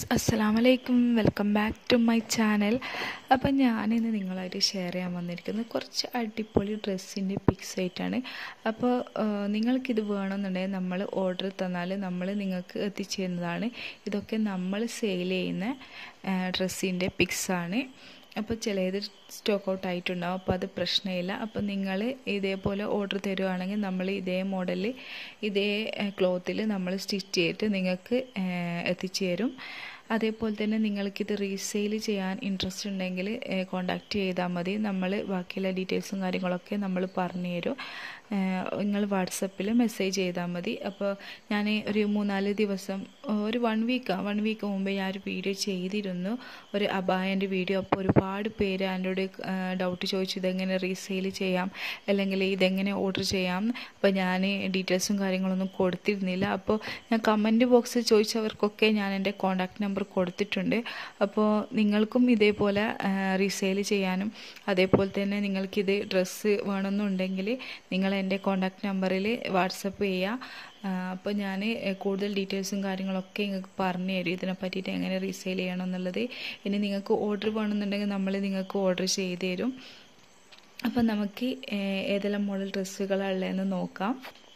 friends അസ്സലാമു അലൈക്കും welcome back to my channel അപ്പം ഞാനിന്ന് നിങ്ങളായിട്ട് ഷെയർ ചെയ്യാൻ വന്നിരിക്കുന്നത് കുറച്ച് അടിപൊളി ഡ്രസ്സിൻ്റെ പിക്സ് ആയിട്ടാണ് അപ്പോൾ നിങ്ങൾക്കിത് വേണമെന്നുണ്ടെങ്കിൽ നമ്മൾ ഓർഡർ തന്നാൽ നമ്മൾ നിങ്ങൾക്ക് എത്തിച്ചു തരുന്നതാണ് ഇതൊക്കെ നമ്മൾ സെയിൽ ചെയ്യുന്ന ഡ്രസ്സിൻ്റെ പിക്സാണ് അപ്പോൾ ചിലത് സ്റ്റോക്ക് ഔട്ട് ആയിട്ടുണ്ടാവും അപ്പോൾ അത് പ്രശ്നമില്ല അപ്പോൾ നിങ്ങൾ ഇതേപോലെ ഓർഡർ തരുവാണെങ്കിൽ നമ്മൾ ഇതേ മോഡലിൽ ഇതേ ക്ലോത്തിൽ നമ്മൾ സ്റ്റിച്ച് ചെയ്തിട്ട് നിങ്ങൾക്ക് എത്തിച്ചു തരും അതേപോലെ തന്നെ നിങ്ങൾക്കിത് റീസെയിൽ ചെയ്യാൻ ഇൻട്രസ്റ്റ് ഉണ്ടെങ്കിൽ കോണ്ടാക്ട് ചെയ്താൽ മതി നമ്മൾ ബാക്കിയുള്ള ഡീറ്റെയിൽസും കാര്യങ്ങളൊക്കെ നമ്മൾ പറഞ്ഞു തരും നിങ്ങൾ വാട്സപ്പിൽ മെസ്സേജ് ചെയ്താൽ മതി അപ്പോൾ ഞാൻ ഒരു മൂന്നാല് ദിവസം ഒരു വൺ വീക്ക് വൺ വീക്ക് മുമ്പേ ഞാൻ ഒരു വീഡിയോ ചെയ്തിരുന്നു ഒരു അബായൻ്റെ വീഡിയോ അപ്പോൾ ഒരുപാട് പേര് എന്നോട് ഡൗട്ട് ചോദിച്ചു ഇതെങ്ങനെ റീസെയിൽ ചെയ്യാം അല്ലെങ്കിൽ ഇതെങ്ങനെ ഓർഡർ ചെയ്യാം അപ്പോൾ ഞാൻ ഡീറ്റെയിൽസും കാര്യങ്ങളൊന്നും കൊടുത്തിരുന്നില്ല അപ്പോൾ ഞാൻ കമൻറ്റ് ബോക്സിൽ ചോദിച്ചവർക്കൊക്കെ ഞാൻ എൻ്റെ കോൺടാക്റ്റ് നമ്പർ കൊടുത്തിട്ടുണ്ട് അപ്പോൾ നിങ്ങൾക്കും ഇതേപോലെ റീസെയിൽ ചെയ്യാനും അതേപോലെ തന്നെ നിങ്ങൾക്കിത് ഡ്രസ്സ് വേണമെന്നുണ്ടെങ്കിൽ നിങ്ങൾ എൻ്റെ കോൺടാക്റ്റ് നമ്പറിൽ വാട്സപ്പ് ചെയ്യുക അപ്പോൾ ഞാൻ കൂടുതൽ ഡീറ്റെയിൽസും കാര്യങ്ങളൊക്കെ നിങ്ങൾക്ക് പറഞ്ഞു തരും ഇതിനെ പറ്റിയിട്ട് എങ്ങനെ റീസെയിൽ ചെയ്യണം എന്നുള്ളത് ഇനി നിങ്ങൾക്ക് ഓർഡർ വേണമെന്നുണ്ടെങ്കിൽ നമ്മൾ നിങ്ങൾക്ക് ഓർഡർ ചെയ്ത് തരും അപ്പം നമുക്ക് ഏതെല്ലാം മോഡൽ ഡ്രസ്സുകളാണ് ഉള്ളതെന്ന് നോക്കാം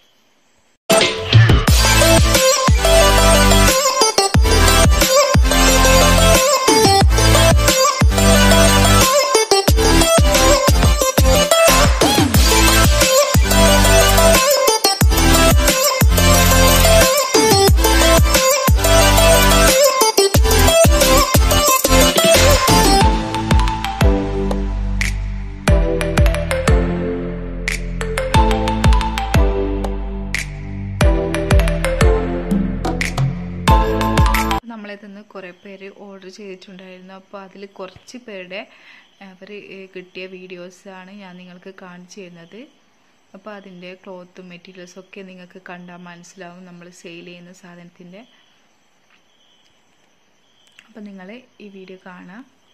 നമ്മളെ നിന്ന് കുറേ പേര് ഓർഡർ ചെയ്തിട്ടുണ്ടായിരുന്നു അപ്പോൾ അതിൽ കുറച്ച് പേരുടെ അവർ കിട്ടിയ വീഡിയോസാണ് ഞാൻ നിങ്ങൾക്ക് കാണിച്ചു തരുന്നത് അപ്പോൾ അതിൻ്റെ ക്ലോത്തും മെറ്റീരിയൽസും ഒക്കെ നിങ്ങൾക്ക് കണ്ടാൽ മനസ്സിലാവും നമ്മൾ സെയിൽ ചെയ്യുന്ന സാധനത്തിൻ്റെ അപ്പോൾ നിങ്ങൾ ഈ വീഡിയോ കാണുക